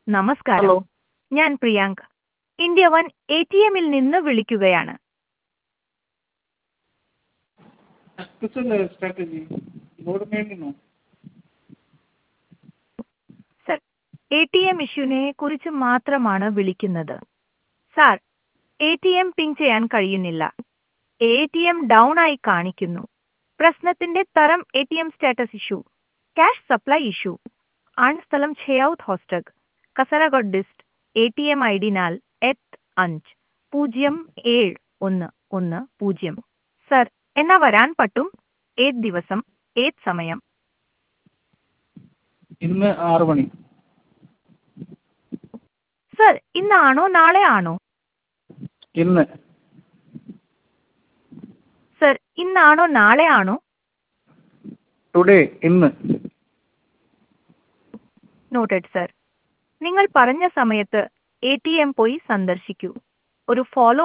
നമസ്കാരം ഹലോ ഞാൻ Priyank India one A T എമ്മിൽ നിന്ന് വിളിക്കുകയാണ് कसं स्ट्रॅटेजी बोर्ड മേടിക്കണോ സർ എ ടി എം ഇഷ്യൂനെ കുറിച്ച് മാത്രമാണ് വിളിക്കുന്നത് sir A T M ping ചെയ്യാൻ കഴിയുന്നില്ല എ ടി എം ഡൗൺ ആയി കാണിക്കുന്നു പ്രശ്നത്തിന്റെ തരം A T M status issue cash supply issue ആണ് സ്ഥലം ഛെയൌത്ത് ഹോസ്റ്റക് Kasaragod dist A T M I D നാൽ എട്ട് അഞ്ച് പൂജ്യം ഏഴ് ഒന്ന് ഒന്ന് പൂജ്യം സർ എന്നാ വരാൻ പറ്റും ഏത് ദിവസം ഏത് സമയം ഇന്ന് ആറ് മണി സർ ഇന്നാണോ നാളെ ആണോ ഇന്ന് സർ ഇന്നാണോ നാളെ ആണോ ടുഡേ ഇന്ന് നോട്ടഡ് സർ നിങ്ങൾ പറഞ്ഞ സമയത്ത് എ ടി എം പോയി സന്ദർശിക്കൂ ഒരു ഫോളോ